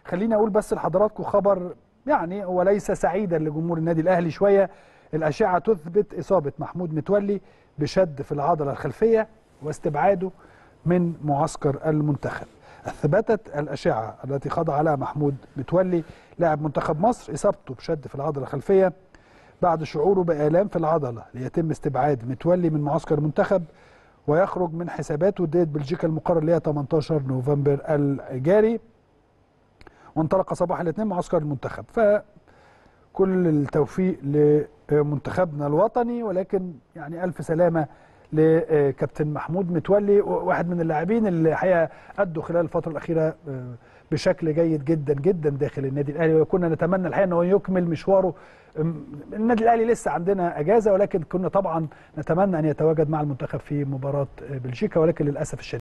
خليني اقول بس لحضراتكم خبر يعني هو ليس سعيدا لجمهور النادي الاهلي شويه الاشعه تثبت اصابه محمود متولي بشد في العضله الخلفيه واستبعاده من معسكر المنتخب اثبتت الاشعه التي خضع لها محمود متولي لاعب منتخب مصر اصابته بشد في العضله الخلفيه بعد شعوره بالام في العضله ليتم استبعاد متولي من معسكر المنتخب ويخرج من حسابات وديه بلجيكا المقرر اللي هي 18 نوفمبر الجاري وانطلق صباح الاثنين معسكر المنتخب فكل التوفيق لمنتخبنا الوطني ولكن يعني الف سلامه لكابتن محمود متولي واحد من اللاعبين اللي الحقيقه ادوا خلال الفتره الاخيره بشكل جيد جدا جدا داخل النادي الاهلي وكنا نتمنى الحقيقه ان هو يكمل مشواره النادي الاهلي لسه عندنا اجازه ولكن كنا طبعا نتمنى ان يتواجد مع المنتخب في مباراه بلجيكا ولكن للاسف الشديد